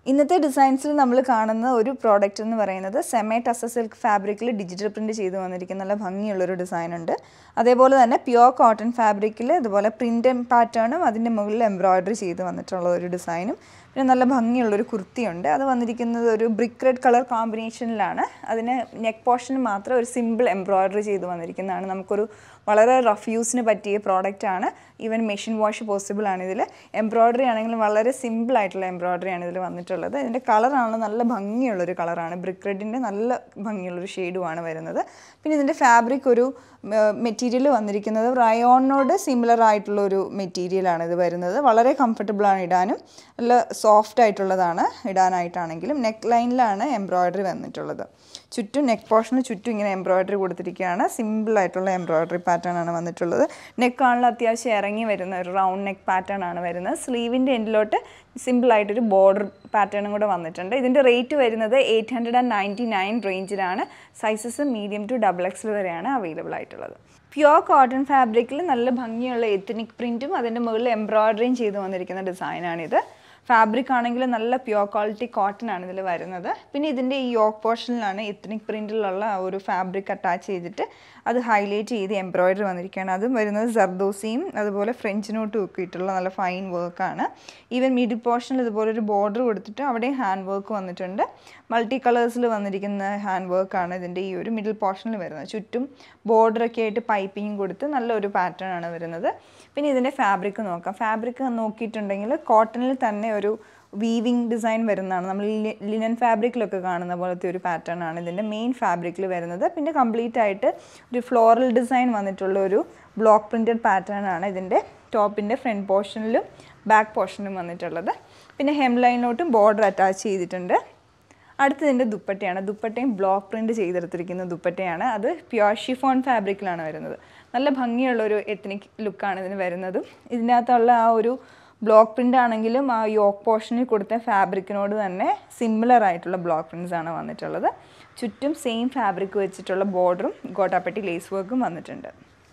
ഇന്നത്തെ ഡിസൈൻസിൽ നമ്മൾ കാണുന്ന ഒരു പ്രോഡക്റ്റ് എന്ന് പറയുന്നത് സെമേ ടസ സിൽക്ക് ഫാബ്രിക്കിൽ ഡിജിറ്റൽ പ്രിൻറ്റ് ചെയ്ത് വന്നിരിക്കുന്ന നല്ല ഭംഗിയുള്ളൊരു ഡിസൈൻ ഉണ്ട് അതേപോലെ തന്നെ പ്യുവർ കോട്ടൺ ഫാബ്രിക്കിൽ ഇതുപോലെ പ്രിൻ്റ് പാറ്റേണും അതിൻ്റെ മുകളിൽ എംബ്രോയ്ഡറി ചെയ്ത് വന്നിട്ടുള്ള ഒരു ഡിസൈനും പിന്നെ നല്ല ഭംഗിയുള്ളൊരു കുർത്തിയുണ്ട് അത് വന്നിരിക്കുന്നത് ഒരു ബ്രിക്ക് റെഡ് കളർ കോമ്പിനേഷനിലാണ് അതിന് നെക്ക് പോർഷന് മാത്രം ഒരു സിമ്പിൾ എംബ്രോയ്ഡറി ചെയ്ത് വന്നിരിക്കുന്നതാണ് നമുക്കൊരു വളരെ റഫ് യൂസിന് പറ്റിയ പ്രോഡക്റ്റ് ആണ് ഈവൻ മെഷീൻ വാഷ് പോസിബിൾ ആണ് ഇതിൽ എംബ്രോയ്ഡറി ആണെങ്കിലും വളരെ സിമ്പിൾ ആയിട്ടുള്ള എംബ്രോയ്ഡറി ആണ് ഇതിൽ വന്നിട്ടുള്ളത് ഇതിൻ്റെ കളറാണ് നല്ല ഭംഗിയുള്ളൊരു കളറാണ് ബ്രിക്ക് റെഡിൻ്റെ നല്ല ഭംഗിയുള്ളൊരു ഷെയ്ഡുമാണ് വരുന്നത് പിന്നെ ഇതിൻ്റെ ഫാബ്രിക് ഒരു മെറ്റീരിയൽ വന്നിരിക്കുന്നത് റയോണിനോട് സിമിലർ ആയിട്ടുള്ള ഒരു മെറ്റീരിയലാണ് ഇത് വരുന്നത് വളരെ കംഫർട്ടബിൾ ആണ് ഇടാനും നല്ല സോഫ്റ്റ് ആയിട്ടുള്ളതാണ് ഇടാനായിട്ടാണെങ്കിലും നെക്ക് ലൈനിലാണ് എംബ്രോയ്ഡറി വന്നിട്ടുള്ളത് ചുറ്റും നെക്ക് പോർഷന് ചുറ്റും ഇങ്ങനെ എംബ്രോയ്ഡറി കൊടുത്തിരിക്കുകയാണ് സിമ്പിൾ ആയിട്ടുള്ള എംബ്രോയ്ഡറി പാറ്റേൺ ആണ് വന്നിട്ടുള്ളത് നെക്ക് ആണല്ലോ അത്യാവശ്യം ഇറങ്ങി വരുന്ന ഒരു റൗണ്ട് നെക്ക് പാറ്റേൺ ആണ് വരുന്നത് സ്ലീവിൻ്റെ എൻഡിലോട്ട് സിമ്പിൾ ആയിട്ടൊരു ബോർഡർ പാറ്റേണും കൂടെ വന്നിട്ടുണ്ട് ഇതിൻ്റെ റേറ്റ് വരുന്നത് eight hundred and ninety nine റേഞ്ചിലാണ് sizes medium to double XL വരെയാണ് അവൈലബിൾ ആയിട്ടുള്ളത് പ്യുവർ കോട്ടൺ ഫാബ്രിക്കിൽ നല്ല ഭംഗിയുള്ള എത്തനിക് പ്രിൻറ്റും അതിൻ്റെ മുകളിൽ എംബ്രോയ്ഡറിയും ചെയ്ത് വന്നിരിക്കുന്ന ഡിസൈനാണിത് ഫാബ്രിക് ആണെങ്കിൽ നല്ല പ്യുവർ ക്വാളിറ്റി കോട്ടൺ ആണ് ഇതിൽ വരുന്നത് പിന്നെ ഇതിൻ്റെ ഈ യോക്ക് പോർഷനിലാണ് എത്തനിക് പ്രിൻറ്റിലുള്ള ആ ഒരു ഫാബ്രിക് അറ്റാച്ച് ചെയ്തിട്ട് അത് ഹൈലൈറ്റ് ചെയ്ത് എംബ്രോയ്ഡറി വന്നിരിക്കുകയാണ് അതും വരുന്നത് ജർദോസിയും അതുപോലെ ഫ്രഞ്ച് നോട്ടും ഒക്കെ ഇട്ടുള്ള നല്ല ഫൈൻ വർക്കാണ് ഈവൻ മിഡിൽ പോർഷനിൽ ഇതുപോലെ ഒരു ബോർഡർ കൊടുത്തിട്ട് അവിടെ ഹാൻഡ് വർക്ക് വന്നിട്ടുണ്ട് മൾട്ടി കളേഴ്സിൽ വന്നിരിക്കുന്ന ഹാൻഡ് വർക്കാണ് ഇതിൻ്റെ ഈ ഒരു മിഡിൽ പോർഷനിൽ വരുന്നത് ചുറ്റും ബോർഡറൊക്കെ ആയിട്ട് പൈപ്പിംഗ് കൊടുത്ത് നല്ലൊരു പാറ്റേൺ ആണ് വരുന്നത് പിന്നെ ഇതിൻ്റെ ഫാബ്രിക് നോക്കാം ഫാബ്രിക് നോക്കിയിട്ടുണ്ടെങ്കിൽ കോട്ടണിൽ തന്നെ ഒരു വീവിങ് ഡിസൈൻ വരുന്നതാണ് നമ്മൾ ലിനൻ ഫാബ്രിക്കിലൊക്കെ കാണുന്ന പോലത്തെ ഒരു പാറ്റേൺ ആണ് ഇതിൻ്റെ മെയിൻ ഫാബ്രിക്കിൽ വരുന്നത് പിന്നെ കംപ്ലീറ്റ് ആയിട്ട് ഒരു ഫ്ലോറൽ ഡിസൈൻ വന്നിട്ടുള്ള ഒരു ബ്ലോക്ക് പ്രിൻറ്റഡ് പാറ്റേൺ ആണ് ഇതിൻ്റെ ടോപ്പിൻ്റെ ഫ്രണ്ട് പോർഷനിലും ബാക്ക് പോർഷനിലും വന്നിട്ടുള്ളത് പിന്നെ ഹെം ലൈനിലോട്ടും ബോർഡർ അറ്റാച്ച് ചെയ്തിട്ടുണ്ട് അടുത്തതിൻ്റെ ദുപ്പട്ടയാണ് ദുപ്പട്ടയും ബ്ലോക്ക് പ്രിൻറ്റ് ചെയ്തെടുത്തിരിക്കുന്ന ദുപ്പട്ടയാണ് അത് പ്യുവർ ഷിഫോൺ ഫാബ്രിക്കിലാണ് വരുന്നത് നല്ല ഭംഗിയുള്ളൊരു എത്നിക് ലുക്കാണ് ഇതിന് വരുന്നതും ഇതിനകത്തുള്ള ആ ഒരു ബ്ലോക്ക് പ്രിൻ്റ് ആണെങ്കിലും ആ യോക്ക് പോർഷനിൽ കൊടുത്ത ഫാബ്രിക്കിനോട് തന്നെ സിമിലർ ആയിട്ടുള്ള ബ്ലോക്ക് പ്രിൻറ്റ്സ് ആണ് വന്നിട്ടുള്ളത് ചുറ്റും സെയിം ഫാബ്രിക് വെച്ചിട്ടുള്ള ബോർഡറും ഗോട്ടാപ്പട്ടി ലേസ് വർക്കും വന്നിട്ടുണ്ട്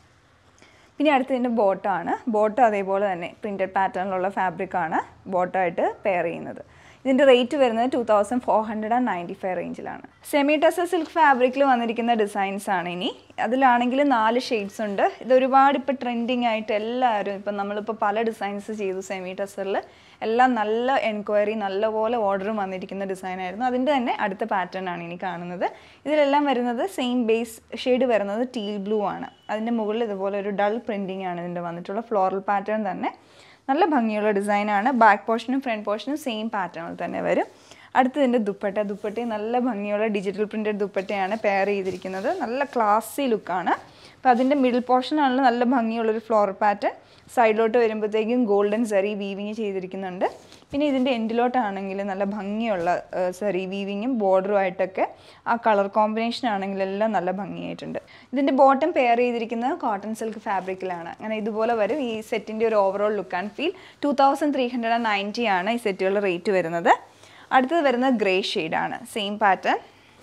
പിന്നെ അടുത്തതിൻ്റെ ബോട്ടാണ് ബോട്ട് അതേപോലെ തന്നെ പ്രിൻറ്റഡ് പാറ്റേണിലുള്ള ഫാബ്രിക്കാണ് ബോട്ടായിട്ട് പെയർ ചെയ്യുന്നത് ഇതിൻ്റെ റേറ്റ് വരുന്നത് two thousand four hundred and ninety five റേഞ്ചിലാണ് സെമി ടസ സിൽക്ക് ഫാബ്രിക്കിൽ വന്നിരിക്കുന്ന ഡിസൈൻസ് ആണ് ഇനി അതിലാണെങ്കിൽ നാല് ഷെയ്ഡ്സ് ഉണ്ട് ഇത് ഒരുപാട് ഇപ്പോൾ ട്രെൻഡിങ് ആയിട്ട് എല്ലാവരും ഇപ്പം നമ്മളിപ്പോൾ പല ഡിസൈൻസ് ചെയ്തു സെമി ടസറിൽ എല്ലാം നല്ല എൻക്വയറി നല്ലപോലെ ഓർഡറും വന്നിരിക്കുന്ന ഡിസൈൻ ആയിരുന്നു അതിൻ്റെ തന്നെ അടുത്ത പാറ്റേൺ ആണ് ഇനി കാണുന്നത് ഇതിലെല്ലാം വരുന്നത് സെയിം ബേസ് ഷെയ്ഡ് വരുന്നത് ടീൽ ബ്ലൂ ആണ് അതിൻ്റെ മുകളിൽ ഇതുപോലെ ഒരു ഡൾ പ്രിൻറ്റിംഗ് ആണ് ഇതിൻ്റെ വന്നിട്ടുള്ള ഫ്ലോറൽ പാറ്റേൺ തന്നെ നല്ല ഭംഗിയുള്ള ഡിസൈനാണ് ബാക്ക് പോർഷനും ഫ്രണ്ട് പോർഷനും സെയിം പാറ്റേണിൽ തന്നെ വരും അടുത്തതിൻ്റെ ദുപ്പട്ട ദുപ്പട്ടയും നല്ല ഭംഗിയുള്ള ഡിജിറ്റൽ പ്രിൻറ്റഡ് ദുപ്പട്ടയാണ് പെയർ ചെയ്തിരിക്കുന്നത് നല്ല ക്ലാസി ലുക്കാണ് അപ്പോൾ അതിൻ്റെ മിഡിൽ പോർഷനാണല്ലോ നല്ല ഭംഗിയുള്ളൊരു ഫ്ലോർ പാറ്റേൺ സൈഡിലോട്ട് വരുമ്പോഴത്തേക്കും ഗോൾഡൻ സറി വീവിങ് ചെയ്തിരിക്കുന്നുണ്ട് പിന്നെ ഇതിൻ്റെ എൻഡിലോട്ടാണെങ്കിൽ നല്ല ഭംഗിയുള്ള സറി വീവിങ്ങും ബോർഡറും ആയിട്ടൊക്കെ ആ കളർ കോമ്പിനേഷൻ ആണെങ്കിൽ എല്ലാം നല്ല ഭംഗിയായിട്ടുണ്ട് ഇതിൻ്റെ ബോട്ടം പെയർ ചെയ്തിരിക്കുന്നത് കോട്ടൺ സിൽക്ക് ഫാബ്രിക്കിലാണ് അങ്ങനെ ഇതുപോലെ വരും ഈ സെറ്റിൻ്റെ ഒരു overall look and feel two thousand three hundred and ninety ആണ് ഈ സെറ്റുകളുടെ റേറ്റ് വരുന്നത് അടുത്തത് വരുന്നത് ഗ്രേ ഷെയ്ഡാണ് സെയിം പാറ്റേൺ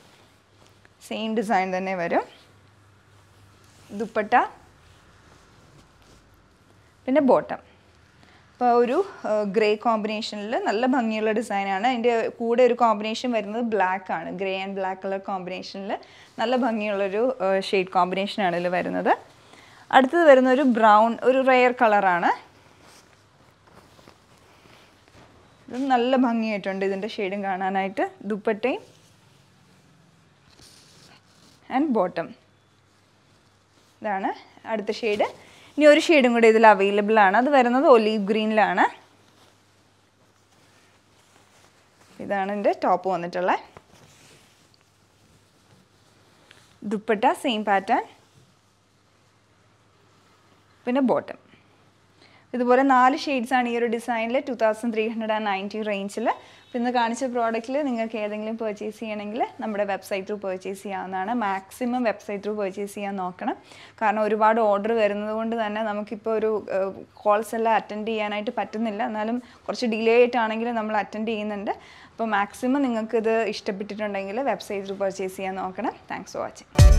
സെയിം ഡിസൈൻ തന്നെ വരും ദുപ്പട്ട പിന്നെ ബോട്ടം അപ്പോൾ ഒരു ഗ്രേ കോമ്പിനേഷനിൽ നല്ല ഭംഗിയുള്ള ഡിസൈനാണ് അതിൻ്റെ കൂടെ ഒരു കോമ്പിനേഷൻ വരുന്നത് ബ്ലാക്ക് ആണ് ഗ്രേ ആൻഡ് ബ്ലാക്ക് കളർ കോമ്പിനേഷനിൽ നല്ല ഭംഗിയുള്ളൊരു ഷെയ്ഡ് കോമ്പിനേഷനാണ് ഇതിൽ വരുന്നത് അടുത്തത് വരുന്ന ഒരു ബ്രൗൺ ഒരു റെയർ കളറാണ് ഇത് നല്ല ഭംഗിയായിട്ടുണ്ട് ഇതിൻ്റെ ഷെയ്ഡും കാണാനായിട്ട് ദുപ്പട്ടയും ആൻഡ് ബോട്ടം ഇതാണ് അടുത്ത ഷെയ്ഡ് ഇനി ഒരു ഷെയ്ഡും കൂടി ഇതിൽ അവൈലബിൾ ആണ് അത് വരുന്നത് ഒലീവ് ഗ്രീനിലാണ് ഇതാണ് എൻ്റെ ടോപ്പ് വന്നിട്ടുള്ളത് ദുപ്പട്ട സെയിം പാറ്റേൺ പിന്നെ ബോട്ടം ഇതുപോലെ നാല് ഷെയ്ഡ്സ് ആണ് ഈ ഒരു ഡിസൈനിൽ two thousand three hundred and ninety റേഞ്ചിൽ ഇന്ന് കാണിച്ച പ്രോഡക്റ്റിൽ നിങ്ങൾക്ക് ഏതെങ്കിലും പർച്ചേസ് ചെയ്യണമെങ്കിൽ നമ്മുടെ വെബ്സൈറ്റ് ത്രൂ പർച്ചേസ് ചെയ്യാവുന്നതാണ് മാക്സിമം വെബ്സൈറ്റ് ത്രൂ പർച്ചേസ് ചെയ്യാൻ നോക്കണം കാരണം ഒരുപാട് ഓർഡർ വരുന്നത് കൊണ്ട് തന്നെ നമുക്കിപ്പോൾ ഒരു കോൾസ് എല്ലാം അറ്റൻഡ് ചെയ്യാനായിട്ട് പറ്റുന്നില്ല എന്നാലും കുറച്ച് ഡിലേ ആയിട്ടാണെങ്കിലും നമ്മൾ അറ്റൻഡ് ചെയ്യുന്നുണ്ട് അപ്പോൾ മാക്സിമം നിങ്ങൾക്ക് ഇത് ഇഷ്ടപ്പെട്ടിട്ടുണ്ടെങ്കിൽ വെബ്സൈറ്റ് ത്രൂ പർച്ചേസ് ചെയ്യാൻ നോക്കണം താങ്ക്സ് ഫോർ വാച്ചിങ്